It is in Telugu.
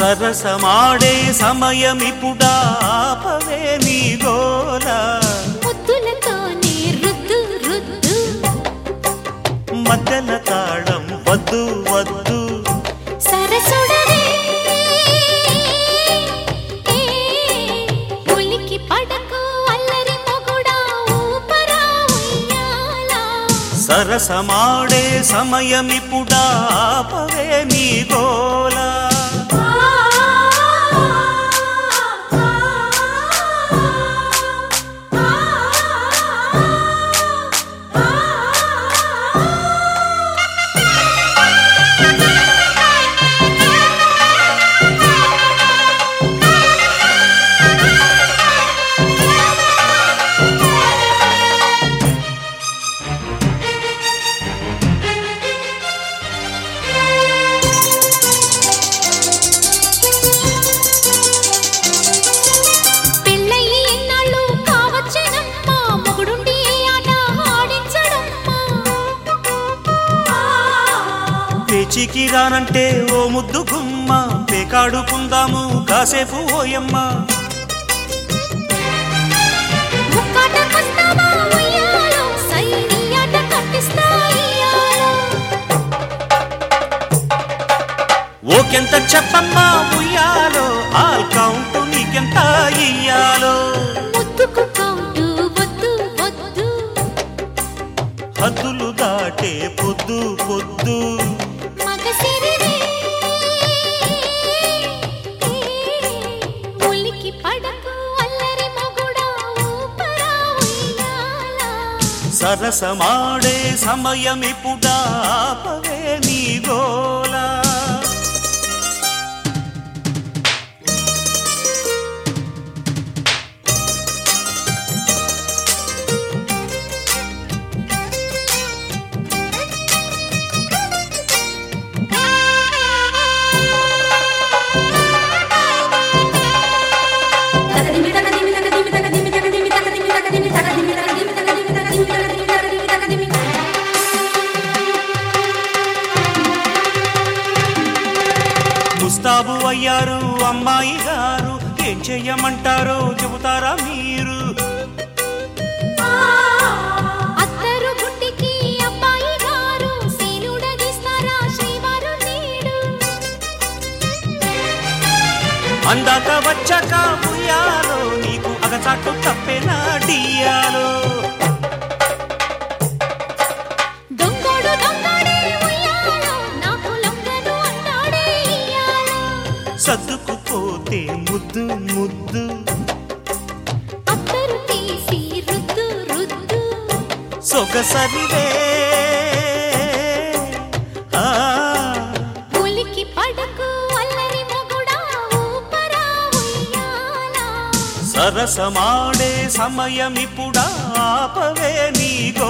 సరసమాడే సమయమిపుడా ఆపవే నీ గోలా ముద్దులతోనే రుద్దు రుద్దు మధ్యల తాళం వద్దు వద్దు సరసుడరే ఉలికి పడకు అల్లరి మొగుడా ఊపరా ఉయ్యాలా సరసమాడే సమయమిపుడా ఆపవే నీ గోలా పెళ్ళయి ఎన్నాళ్ళు కావచ్చేనమ్మా మొగుడుండి ఏ ఆట ఆడించడమ్మా పేచికి రానంటే ఓ ముద్దు గుమ్మ పేకాడుకుందాము కాసేపు ఓయమ్మ ముక్కాటకొస్తావా ఉయ్యాలో సైని ఆట కట్టిస్తా ఇయ్యాలో ఓకెంత చెప్పమ్మా ఉయ్యాలో ఆల్ కౌంట్ నీకెంత ఇయ్యాలో ముద్దుకు కౌంటు వద్దు వద్దు హద్దులు దాటే పొద్దు పొద్దు మగసిరివే ఉలికి పడకు అల్లరి మొగుడా ఊపరా ఉయ్యాలా సరసమాడే సమయమిపుడా ఆపవే నీ గోలా ముస్తాబు అయ్యారు అమ్మాయి గారు ఏం చెయ్యమంటారో చెబుతారా మీరు అత్తరు గుంటికి అబ్బాయి గారు శీలుడగిస్తారా శ్రీవారు నేడు అందాక వచ్చాక ఉయ్యాలో నీకు అగచాటు తప్పేనా డియాలో దొంగోడు దొంగడే ఉయ్యాలో నాకు లొంగను అన్నాడే ఇయ్యాలో సర్దుకుపోతే ముద్దు ముద్దు అత్తరు తీసి రుద్దు రుద్దు సొగసరివే ఆ, ఉలికి పడకు అల్లరి మొగుడా ఊపరా ఉయ్యాలా సరసమాడే సమయమిపుడా ఆపవే నీ గో